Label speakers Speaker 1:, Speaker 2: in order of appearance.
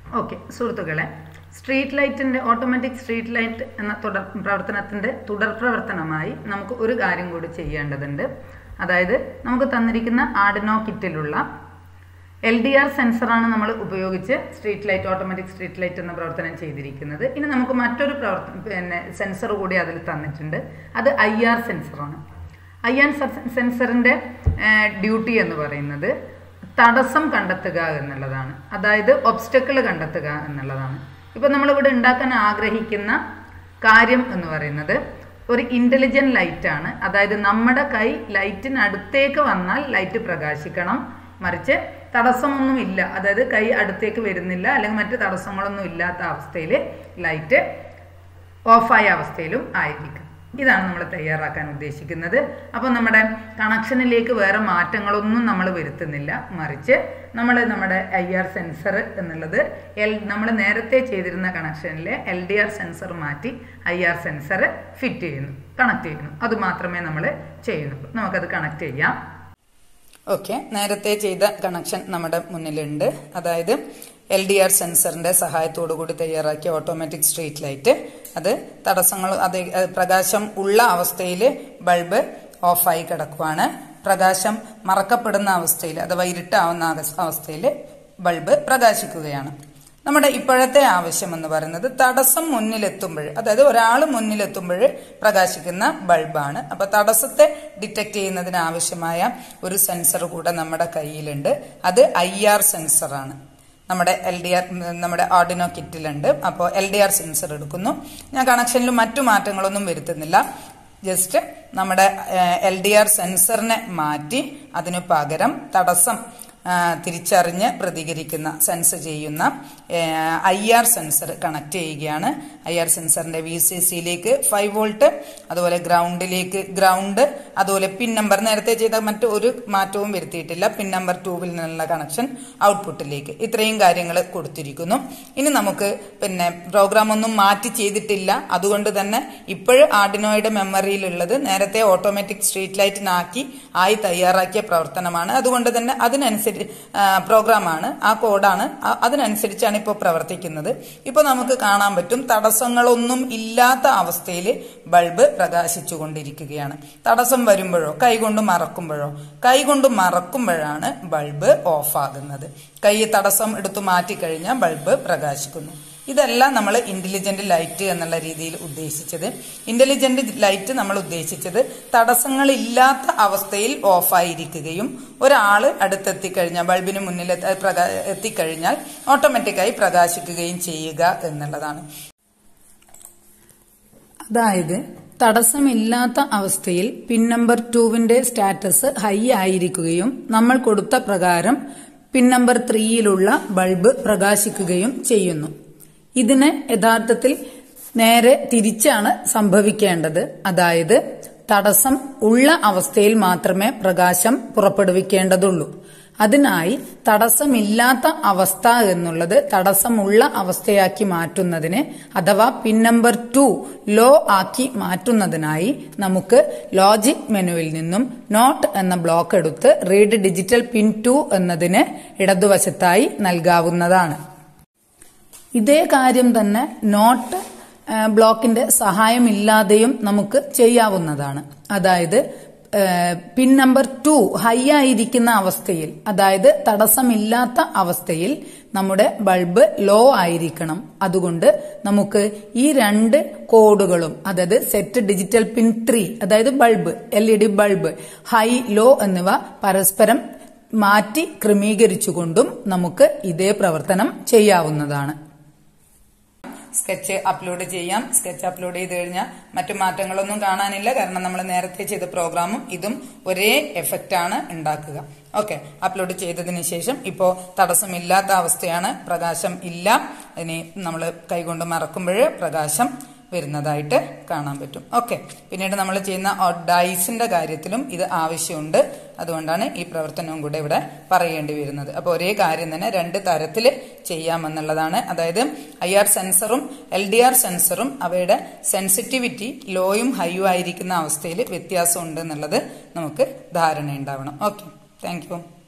Speaker 1: okay സുഹൃത്തുക്കളെ street ലൈറ്റിന്റെ automatic street light എന്ന തുടർ പ്രവർത്തനത്തിന്റെ തുടർ പ്രവർത്തനമായി നമുക്ക് ഒരു കാര്യം കൂടി ചെയ്യേണ്ടതുണ്ട് അതായത് നമുക്ക് തന്നിരിക്കുന്ന ആഡിനോ കിറ്റിലുള്ള എൽ ഡി ആർ സെൻസറാണ് നമ്മൾ ഉപയോഗിച്ച് street light automatic street light എന്ന പ്രവർത്തനം ചെയ്തിരിക്കുന്നത് ഇനി നമുക്ക് മറ്റൊരു പ്രവർത്തനം പിന്നെ സെൻസർ കൂടി അതിൽ തന്നിട്ടുണ്ട് അത് ഐ ആർ സെൻസറാണ് ഐ ആർ സെൻസറിൻ്റെ ഡ്യൂട്ടി എന്ന് പറയുന്നത് തടസ്സം കണ്ടെത്തുക എന്നുള്ളതാണ് അതായത് ഒബ്സ്റ്റക്കിൾ കണ്ടെത്തുക എന്നുള്ളതാണ് ഇപ്പം നമ്മളിവിടെ ഉണ്ടാക്കാൻ ആഗ്രഹിക്കുന്ന കാര്യം എന്ന് പറയുന്നത് ഒരു ഇൻ്റലിജൻറ്റ് ലൈറ്റാണ് അതായത് നമ്മുടെ കൈ ലൈറ്റിനടുത്തേക്ക് വന്നാൽ ലൈറ്റ് പ്രകാശിക്കണം മറിച്ച് തടസ്സമൊന്നും ഇല്ല അതായത് കൈ അടുത്തേക്ക് വരുന്നില്ല അല്ലെങ്കിൽ മറ്റ് തടസ്സങ്ങളൊന്നും ഇല്ലാത്ത അവസ്ഥയിൽ ലൈറ്റ് ഓഫായ അവസ്ഥയിലും ആയിരിക്കും ഇതാണ് നമ്മൾ തയ്യാറാക്കാൻ ഉദ്ദേശിക്കുന്നത് അപ്പോൾ നമ്മുടെ കണക്ഷനിലേക്ക് വേറെ മാറ്റങ്ങളൊന്നും നമ്മൾ വരുത്തുന്നില്ല മറിച്ച് നമ്മൾ നമ്മുടെ ഐ ആർ സെൻസർ എന്നുള്ളത് എൽ നമ്മൾ നേരത്തെ ചെയ്തിരുന്ന കണക്ഷനിലെ എൽ ഡി ആർ സെൻസർ മാറ്റി ഐ ആർ സെൻസർ ഫിറ്റ് ചെയ്യുന്നു കണക്ട് ചെയ്യുന്നു അത് മാത്രമേ നമ്മൾ ചെയ്യുന്നുള്ളൂ നമുക്കത് കണക്ട് ചെയ്യാം
Speaker 2: ഓക്കെ നേരത്തെ ചെയ്ത കണക്ഷൻ നമ്മുടെ മുന്നിലുണ്ട് അതായത് എൽ ഡി ആർ സെൻസറിന്റെ സഹായത്തോടു കൂടി തയ്യാറാക്കിയ ഓട്ടോമാറ്റിക് സ്ട്രീറ്റ് ലൈറ്റ് അത് തടസ്സങ്ങൾ അത് പ്രകാശം ഉള്ള അവസ്ഥയിൽ ബൾബ് ഓഫായി കിടക്കുവാണ് പ്രകാശം മറക്കപ്പെടുന്ന അവസ്ഥയിൽ അഥവാ ഇരുട്ടാവുന്ന അവസ്ഥയിൽ ബൾബ് പ്രകാശിക്കുകയാണ് നമ്മുടെ ഇപ്പോഴത്തെ ആവശ്യം എന്ന് പറയുന്നത് തടസ്സം മുന്നിലെത്തുമ്പോൾ അതായത് ഒരാൾ മുന്നിലെത്തുമ്പോൾ പ്രകാശിക്കുന്ന ബൾബാണ് അപ്പൊ തടസ്സത്തെ ഡിറ്റക്ട് ചെയ്യുന്നതിന് ആവശ്യമായ ഒരു സെൻസർ കൂടെ നമ്മുടെ കയ്യിലുണ്ട് അത് ഐ ആർ സെൻസറാണ് നമ്മുടെ എൽ ഡി ആർ നമ്മുടെ ഓർഡിനോ കിറ്റിലുണ്ട് അപ്പോൾ എൽ ഡി ആർ സെൻസർ എടുക്കുന്നു ഞാൻ കണക്ഷനിൽ മറ്റു മാറ്റങ്ങളൊന്നും വരുത്തുന്നില്ല ജസ്റ്റ് നമ്മുടെ എൽ ഡി ആർ സെൻസറിനെ മാറ്റി അതിനു പകരം തടസ്സം തിരിച്ചറിഞ്ഞ് പ്രതികരിക്കുന്ന സെൻസ് ചെയ്യുന്ന ഐ ആർ സെൻസർ കണക്ട് ചെയ്യുകയാണ് ഐ ആർ സെൻസറിന്റെ വി സി സിയിലേക്ക് ഫൈവ് വോൾട്ട് അതുപോലെ ഗ്രൗണ്ടിലേക്ക് ഗ്രൗണ്ട് അതുപോലെ പിൻ നമ്പർ നേരത്തെ ചെയ്ത മറ്റു ഒരു മാറ്റവും വരുത്തിയിട്ടില്ല പിൻ നമ്പർ ടൂവിൽ നിന്നുള്ള കണക്ഷൻ ഔട്ട്പുട്ടിലേക്ക് ഇത്രയും കാര്യങ്ങൾ കൊടുത്തിരിക്കുന്നു ഇനി നമുക്ക് പിന്നെ പ്രോഗ്രാം ഒന്നും മാറ്റി ചെയ്തിട്ടില്ല അതുകൊണ്ട് തന്നെ ഇപ്പോഴും ആർഡിനോയുടെ മെമ്മറിയിലുള്ളത് നേരത്തെ ഓട്ടോമാറ്റിക് സ്ട്രീറ്റ് ലൈറ്റിനാക്കി ആയി തയ്യാറാക്കിയ പ്രവർത്തനമാണ് അതുകൊണ്ട് തന്നെ അതിനനുസരിച്ച് പ്രോഗ്രാമാണ് ആ കോഡാണ് അതിനനുസരിച്ചാണ് ഇപ്പോൾ പ്രവർത്തിക്കുന്നത് ഇപ്പോൾ നമുക്ക് കാണാൻ പറ്റും തടസ്സങ്ങളൊന്നും ഇല്ലാത്ത അവസ്ഥയിൽ ബൾബ് പ്രകാശിച്ചു കൊണ്ടിരിക്കുകയാണ് തടസ്സം വരുമ്പോഴോ കൈകൊണ്ട് മറക്കുമ്പോഴോ കൈകൊണ്ട് മറക്കുമ്പോഴാണ് ബൾബ് ഓഫാകുന്നത് കൈ തടസ്സം എടുത്തു മാറ്റിക്കഴിഞ്ഞാൽ ബൾബ് പ്രകാശിക്കുന്നു ഇതല്ല നമ്മൾ ഇന്റലിജന്റ് ലൈറ്റ് എന്നുള്ള രീതിയിൽ ഉദ്ദേശിച്ചത് ഇന്റലിജന്റ് ലൈറ്റ് നമ്മൾ ഉദ്ദേശിച്ചത് തടസ്സങ്ങളില്ലാത്ത അവസ്ഥയിൽ ഓഫായിരിക്കുകയും ഒരാൾ അടുത്തെത്തിക്കഴിഞ്ഞാൽ ബൾബിന് മുന്നിൽ എത്തിക്കഴിഞ്ഞാൽ ഓട്ടോമാറ്റിക്കായി പ്രകാശിക്കുകയും ചെയ്യുക എന്നുള്ളതാണ്
Speaker 1: അതായത് തടസ്സമില്ലാത്ത അവസ്ഥയിൽ പിൻ നമ്പർ ടൂവിന്റെ സ്റ്റാറ്റസ് ഹൈ ആയിരിക്കുകയും നമ്മൾ കൊടുത്ത പ്രകാരം പിൻ നമ്പർ ത്രീയിലുള്ള ബൾബ് പ്രകാശിക്കുകയും ചെയ്യുന്നു ഇതിന് യഥാർത്ഥത്തിൽ നേരെ തിരിച്ചാണ് സംഭവിക്കേണ്ടത് അതായത് തടസ്സം ഉള്ള അവസ്ഥയിൽ മാത്രമേ പ്രകാശം പുറപ്പെടുവിക്കേണ്ടതുള്ളൂ അതിനായി തടസ്സമില്ലാത്ത അവസ്ഥ എന്നുള്ളത് തടസ്സമുള്ള അവസ്ഥയാക്കി മാറ്റുന്നതിന് അഥവാ പിൻ നമ്പർ ടു ലോ ആക്കി മാറ്റുന്നതിനായി നമുക്ക് ലോജിക് മെനുവിൽ നിന്നും നോട്ട് എന്ന ബ്ലോക്ക് എടുത്ത് റീഡ് ഡിജിറ്റൽ പിൻ ടു എന്നതിന് ഇടതുവശത്തായി നൽകാവുന്നതാണ് ഇതേ കാര്യം തന്നെ നോട്ട് ബ്ലോക്കിന്റെ സഹായമില്ലാതെയും നമുക്ക് ചെയ്യാവുന്നതാണ് അതായത് പിൻ നമ്പർ ടു ഹൈ ആയിരിക്കുന്ന അവസ്ഥയിൽ അതായത് തടസ്സമില്ലാത്ത അവസ്ഥയിൽ നമ്മുടെ ബൾബ് ലോ ആയിരിക്കണം അതുകൊണ്ട് നമുക്ക് ഈ രണ്ട് കോഡുകളും അതായത് സെറ്റ് ഡിജിറ്റൽ പിൻ ത്രീ അതായത് bulb L E D bulb high low എന്നിവ പരസ്പരം മാറ്റി ക്രമീകരിച്ചുകൊണ്ടും നമുക്ക് ഇതേ പ്രവർത്തനം ചെയ്യാവുന്നതാണ്
Speaker 2: സ്കെച്ച് അപ്ലോഡ് ചെയ്യാം സ്കെച്ച് അപ്ലോഡ് ചെയ്ത് കഴിഞ്ഞാൽ മറ്റു മാറ്റങ്ങളൊന്നും കാണാനില്ല കാരണം നമ്മൾ നേരത്തെ ചെയ്ത പ്രോഗ്രാമും ഇതും ഒരേ എഫക്റ്റ് ആണ് ഉണ്ടാക്കുക ഓക്കെ അപ്ലോഡ് ചെയ്തതിന് ശേഷം ഇപ്പോൾ തടസ്സമില്ലാത്ത അവസ്ഥയാണ് പ്രകാശം ഇല്ല ഇനി നമ്മൾ കൈകൊണ്ട് മറക്കുമ്പോൾ പ്രകാശം വരുന്നതായിട്ട് കാണാൻ പറ്റും ഓക്കെ പിന്നീട് നമ്മൾ ചെയ്യുന്ന ഡൈസിന്റെ കാര്യത്തിലും ഇത് ആവശ്യമുണ്ട് അതുകൊണ്ടാണ് ഈ പ്രവർത്തനവും കൂടെ ഇവിടെ പറയേണ്ടി വരുന്നത് അപ്പോൾ ഒരേ കാര്യം തന്നെ രണ്ട് തരത്തിൽ ചെയ്യാമെന്നുള്ളതാണ് അതായത് ഐ ആർ സെൻസറും എൽ ഡി ആർ സെൻസറും അവയുടെ സെൻസിറ്റിവിറ്റി ലോയും ഹൈയും ആയിരിക്കുന്ന അവസ്ഥയിൽ വ്യത്യാസമുണ്ട് എന്നുള്ളത് നമുക്ക് ധാരണയുണ്ടാവണം ഓക്കെ താങ്ക് യു